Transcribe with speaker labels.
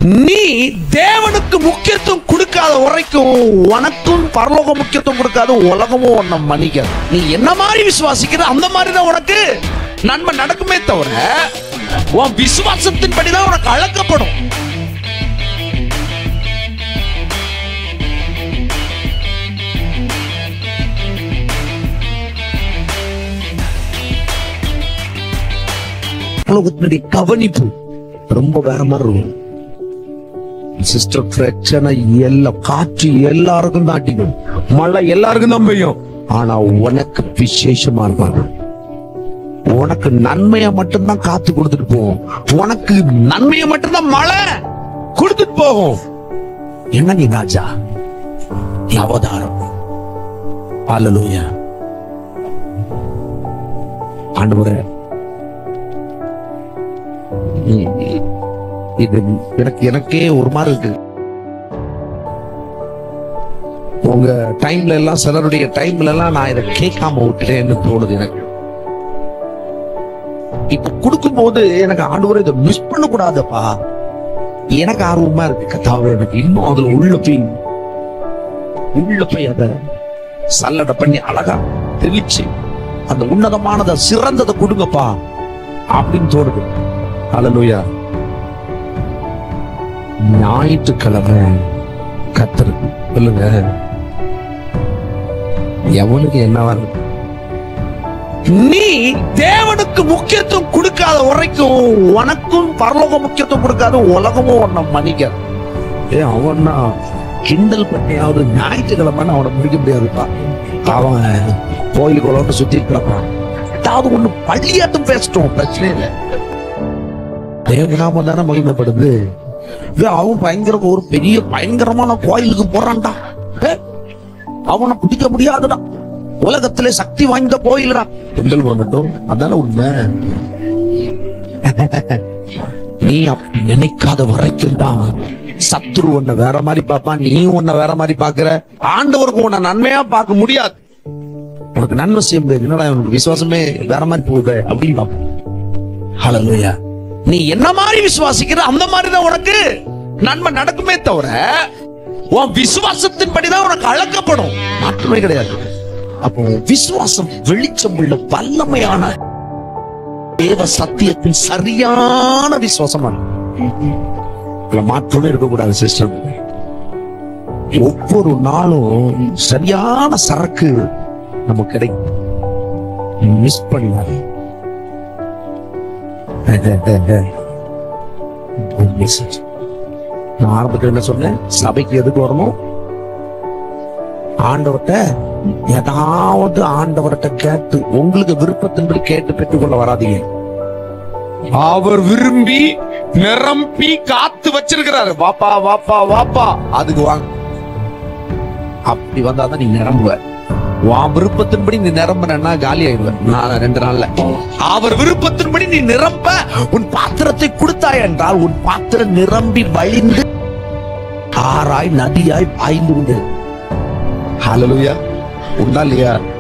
Speaker 1: நீ தேவனுக்கு முக்கியத்துவம் கொடுக்காத வரைக்கும் உனக்கும் பரலோக முக்கியத்துவம் கொடுக்காத உலகமும் உன்னை மன்னிக்காது நீ என்ன மாதிரி விசுவாசிக்கிற அந்த மாதிரி தான் உனக்கு நன்மை நடக்குமே தவிர உன் விசுவாசத்தின்படி தான் உனக்கு அழக்கப்படும் உலகத்தினுடைய கவனிப்பு ரொம்ப வேற மாதிரி இருக்கும் சிஸ்டர் பிரச்சனை எல்லாம் காற்று எல்லாருக்கும் தான் அடிக்கும் மழை எல்லாருக்கும் தான் பெய்யும் ஆனா உனக்கு விசேஷமா இருப்பாங்க உனக்கு நன்மையை மட்டும்தான் காத்து கொடுத்துட்டு போகும் உனக்கு நன்மையை மட்டும்தான் மழை கொடுத்துட்டு போகும் என்ன நீ ராஜா நீ அவதாரம் அல்லேலூயா ஆண்டவரே இ- இ- இது எனக்கு எனக்கே ஒரு மாதிரி இருக்கு உங்க டைம்ல எல்லாம் சிலருடைய டைம்ல எல்லாம் நான் இதை கேட்காம விட்டுட்டேன்னு தோணுது எனக்கு இப்ப கொடுக்கும்போது எனக்கு ஆண்டவரை இதை மிஸ் பண்ண கூடாதப்பா எனக்கு ஆர்வமா இருக்கு கத்தாவே எனக்கு இன்னும் அதுல உள்ள போய் உள்ள போய் அதை சல்லடை பண்ணி அழகா தெளிச்சு அந்த உன்னதமானதை சிறந்ததை கொடுங்கப்பா அப்படின்னு தோணுது ஹalleluya ஞாயிற்றுக்கிழமை கத்துறது சொல்லுங்க எவனுக்கு என்னவா இருக்கு நீ தேவனுக்கு முக்கியத்துவம் கொடுக்காத வரைக்கும் உனக்கும் பரலோக முக்கியத்துவம் கொடுக்காத உலகமும் உன்னை மன்னிக்காது ஏ அவன்னா கிண்டல் பண்ணியாவது ஞாயிற்றுக்கிழமை அவனை முடிக்க முடியாதுப்பா அவன் கோயிலுக்கு உலகத்தை சுத்தி கிடப்பான் ஏதாவது ஒண்ணு பள்ளியாட்டம் பேசட்டும் பிரச்சனை இல்லை தேவநாமம் தானே மகிமைப்படுது ஏ, அவன் பயங்கர ஒரு பெரிய பயங்கரமான கோயிலுக்கு போறான்டா ஏ, அவனை பிடிக்க முடியாதுடா உலகத்திலே சக்தி வாய்ந்த கோயில்டா கிண்டல் பண்ணட்டும் அதான உண்மை நீ அப்படி நினைக்காத வரைக்கும் தான் சத்துரு உன்னை வேற மாதிரி பார்ப்பான் நீ உன்னை வேற மாதிரி பாக்குற ஆண்டவருக்கு உன்னை நன்மையா பார்க்க முடியாது உனக்கு நன்மை செய்ய முடியாது என்னடா உனக்கு விசுவாசமே வேற மாதிரி போகுது அப்படின்னு பார்ப்போம் ஹalleluya நீ என்ன மாதிரி விசுவாசிக்கிற அந்த மாதிரி தான் உனக்கு நன்மை நடக்குமே தவிர உன் விசுவாசத்தின்படி தான் உனக்கு அழக்கப்படும் மாற்றமே கிடையாது அப்போ விசுவாசம் வெளிச்சம் உள்ள வல்லமையான தேவ சத்தியத்தின் சரியான விசுவாசமா இதுல மாற்றமே இருக்கக்கூடாது சிஸ்டம் ஒவ்வொரு நாளும் சரியான சரக்கு நமக்கு கிடைக்கும் மிஸ் பண்ணாது நான் ஆரம்பத்தில் என்ன சொன்னேன் சபைக்கு எதுக்கு வரணும் ஆண்டவர்கிட்ட ஏதாவது ஆண்டவர்கிட்ட கேட்டு உங்களுக்கு விருப்பத்தின்படி கேட்டு பெற்றுக்கொள்ள வராதீங்க அவர் விரும்பி நிரம்பி காத்து வச்சிருக்கிறாரு வாப்பா வாப்பா வாப்பா அதுக்கு வாங்க அப்படி வந்தாதான் நீ நிரம்புவ உன் விருப்பத்தின்படி நீ நிரம்பினா காலி ஆயிடுவ நான் ரெண்டு நாள்ல அவர் விருப்பத்தின்படி நீ நிரம்ப உன் பாத்திரத்தை கொடுத்தாய் என்றால் உன் பாத்திரம் நிரம்பி வழிந்து ஆறாய் நதியாய் பாய்ந்து கொண்டு ஹalleluya உண்டா இல்லையா